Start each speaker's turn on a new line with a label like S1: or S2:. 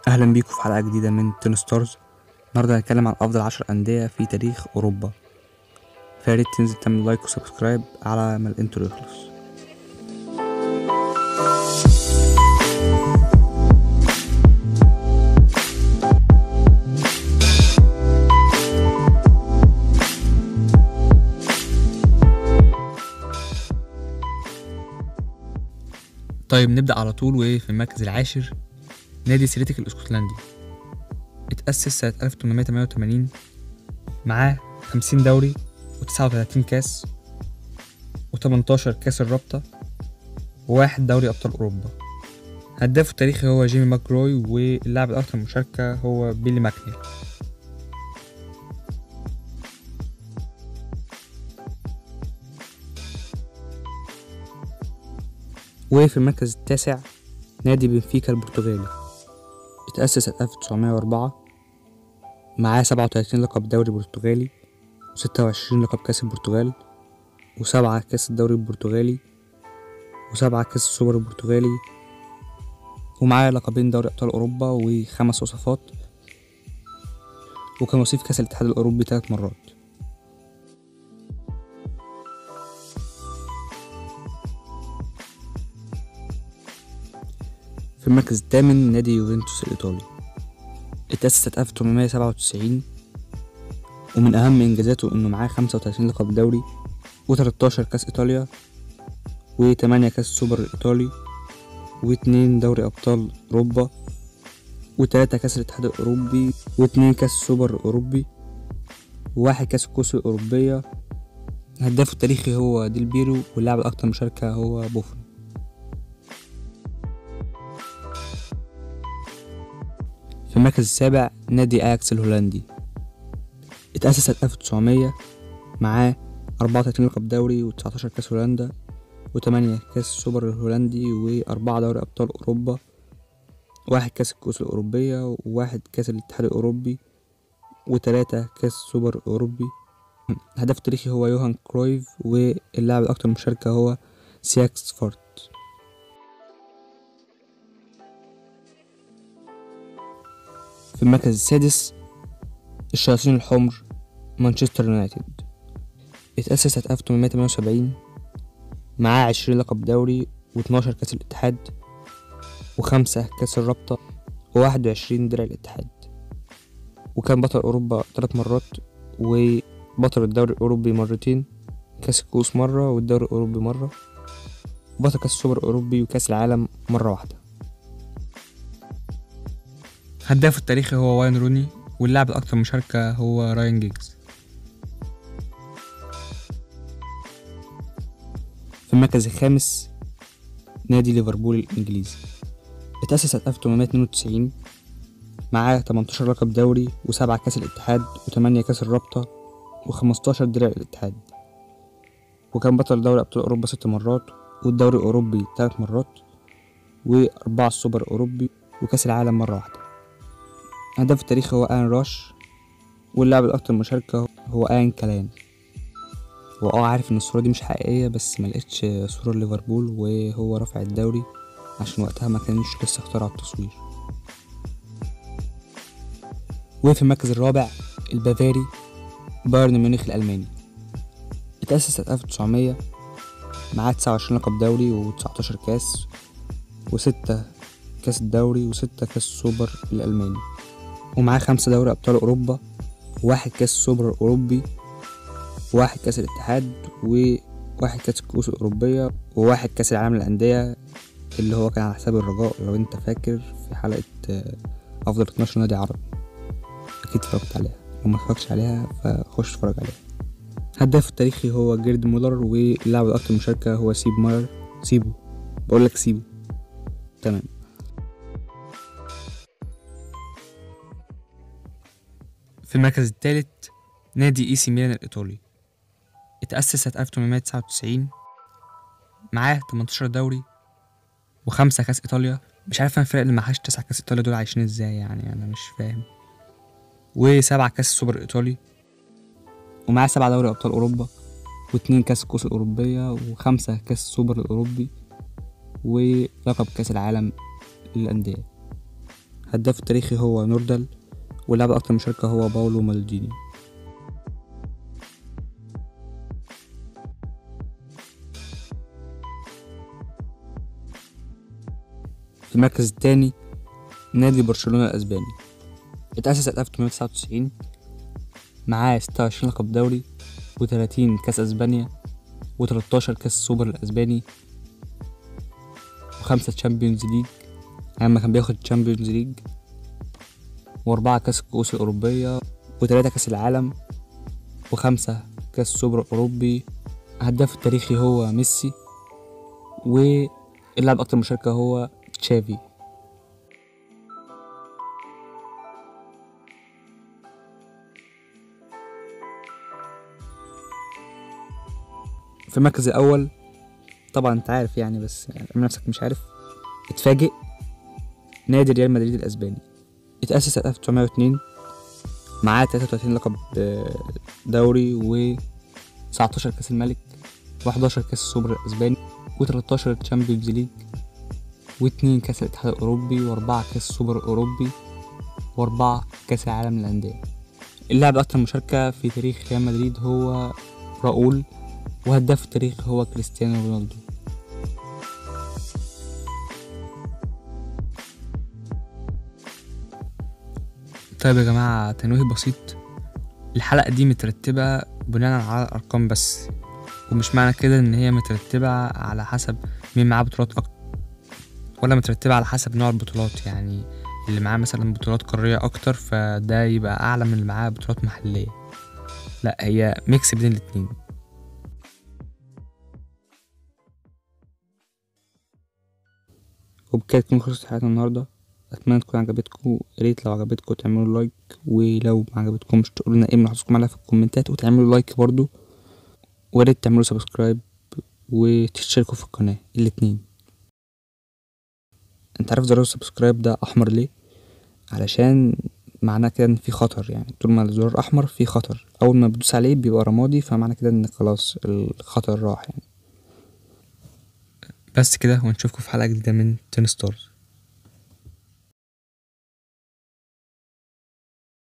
S1: اهلا بيكم في حلقه جديده من تين ستارز النهارده هنتكلم عن افضل عشر انديه في تاريخ اوروبا فياريت تنزل تعمل لايك وسبسكرايب على ما الانترو يخلص طيب نبدأ على طول وفي المركز العاشر نادي سيريتك الاسكتلندي اتأسس سنة 1888 معاه 50 دوري و39 كاس و18 كاس الرابطة وواحد دوري أبطال أوروبا هدافه التاريخي هو جيمي ماكروي واللاعب الأكثر مشاركة هو بيلي ماكنيل وفي المركز التاسع نادي بنفيكا البرتغالي اتأسس سنة 1904 معاه 37 لقب دوري برتغالي وستة وعشرين لقب كأس البرتغال وسبعة كأس الدوري البرتغالي وسبعة كأس السوبر البرتغالي ومعاه لقبين دوري أبطال أوروبا وخمس وصفات وكان وصيف كأس الاتحاد الأوروبي ثلاث مرات في المركز الثامن نادي يوفنتوس الإيطالي اتأسس سنة 1897 ومن أهم إنجازاته إنه معاه 35 لقب دوري و13 كأس إيطاليا و8 كأس سوبر الإيطالي واتنين دوري أبطال أوروبا وتلاتة كأس الاتحاد الأوروبي واتنين كأس سوبر الأوروبي وواحد كأس الكؤوس الأوروبية هدافه التاريخي هو ديل بيرو واللاعب الأكثر مشاركة هو بوفون في المركز السابع نادي أياكس الهولندي اتأسس سنة 1900 معاه 34 لقب دوري و19 كأس هولندا وتمانية كأس السوبر الهولندي وأربعة دوري أبطال أوروبا واحد كأس الكؤوس الأوروبية وواحد كأس الاتحاد الأوروبي وتلاتة كأس السوبر الأوروبي هدف التاريخي هو يوهان كرويف واللاعب الأكثر مشاركة هو سياكس فورت في المركز السادس الشياطين الحمر مانشستر يونايتد اتأسس سنة 1878 معاه عشرين لقب دوري واتناشر كأس الاتحاد وخمسة كأس الرابطة وواحد وعشرين درع الاتحاد وكان بطل أوروبا تلات مرات وبطل الدوري الأوروبي مرتين كأس الكؤوس مرة والدوري الأوروبي مرة وبطل كأس السوبر الأوروبي وكأس العالم مرة واحدة هدافه التاريخي هو واين روني واللاعب الأكثر مشاركة هو راين جيجز في المركز الخامس نادي ليفربول الإنجليزي اتأسس سنة 1892 معاه 18 لقب دوري وسبعة كأس الاتحاد وتمانية كأس الرابطة وخمستاشر درع الاتحاد وكان بطل دوري أبطال أوروبا ست مرات والدوري الأوروبي تلات مرات وأربعة السوبر الأوروبي وكأس العالم مرة واحدة هدف التاريخي هو آن راش واللاعب الأكثر مشاركة هو آن كلان واه عارف ان الصورة دي مش حقيقية بس ملقتش صورة ليفربول وهو رافع الدوري عشان وقتها ما كانش لسه اخترع التصوير وفي المركز الرابع البافاري بايرن ميونخ الألماني اتأسس سنة 1900 معاه تسعة وعشرين لقب دوري وتسعتاشر كاس وستة كاس الدوري وستة كاس السوبر الألماني ومعاه خمسة دوري أبطال أوروبا وواحد كاس السوبر الأوروبي وواحد كاس الاتحاد وواحد كاس الكؤوس الأوروبية وواحد كاس العالم للأندية اللي هو كان على حساب الرجاء لو انت فاكر في حلقة آه، أفضل 12 نادي عربي أكيد اتفرجت عليها لو ما اتفرجتش عليها فخش اتفرج عليها هداف التاريخي هو جيرد مولر واللاعب الأكثر مشاركة هو سيب ماير سيبو بقولك سيبو تمام في المركز الثالث نادي اي سي ميلان الإيطالي اتأسس سنة 1899 معاه 18 دوري وخمسة كأس إيطاليا مش عارف أنا الفرق اللي معهاش تسعة كأس إيطاليا دول عايشين ازاي يعني أنا مش فاهم وسبعة كأس السوبر الإيطالي ومعاه سبعة دوري أبطال أوروبا واتنين كأس الكؤوس الأوروبية وخمسة كأس السوبر الأوروبي ولقب كأس العالم للأندية هداف التاريخي هو نوردال واللاعب أكتر مشاركة هو باولو مالديني المركز الثاني نادي برشلونة الأسباني اتأسس سنة 1899 معاه 26 لقب دوري و30 كأس أسبانيا و13 كأس سوبر الأسباني وخمسة تشامبيونز ليج لما كان بياخد تشامبيونز ليج وأربعة كأس الكؤوس الأوروبية وتلاتة كأس العالم وخمسة كأس سوبر أوروبي هداف التاريخي هو ميسي واللاعب أكتر مشاركة هو تشافي في المركز الأول طبعا أنت عارف يعني بس يعني اعمل نفسك مش عارف اتفاجئ نادي ريال مدريد الأسباني اتأسس سنة 1902 معاه 33 لقب دوري و 19 كأس الملك و11 كأس السوبر الأسباني و13 تشامبيونز ليج واتنين كأس الاتحاد الأوروبي وأربعة كأس السوبر الأوروبي وأربعة كأس العالم للأندية اللاعب أكتر مشاركة في تاريخ ريال مدريد هو راؤول وهداف التاريخ هو كريستيانو رونالدو طيب يا جماعة تنويه بسيط الحلقة دي مترتبة بناء على الأرقام بس ومش معنى كده إن هي مترتبة على حسب مين معاه بطولات أكتر ولا مترتبة على حسب نوع البطولات يعني اللي معاه مثلا بطولات قارية أكتر فده يبقى أعلى من اللي معاه بطولات محلية لأ هي ميكس بين الاتنين وبكده تكون خلصت حلقتنا النهاردة أتمنى تكون عجبتكم ياريت لو عجبتكم تعملوا لايك ولو ما عجبتكمش تقولوا لنا ايه ملاحظتكم عليها في الكومنتات وتعملوا لايك برضو وياريت تعملوا سبسكرايب وتشتركوا في القناة الاتنين انت عارف زرار السبسكرايب ده احمر ليه علشان معناه كده ان في خطر يعني طول ما الزرار احمر في خطر اول ما بتدوس عليه بيبقى رمادي فمعنى كده ان خلاص الخطر راح يعني بس كده ونشوفكم في حلقة جديدة من تين ستارز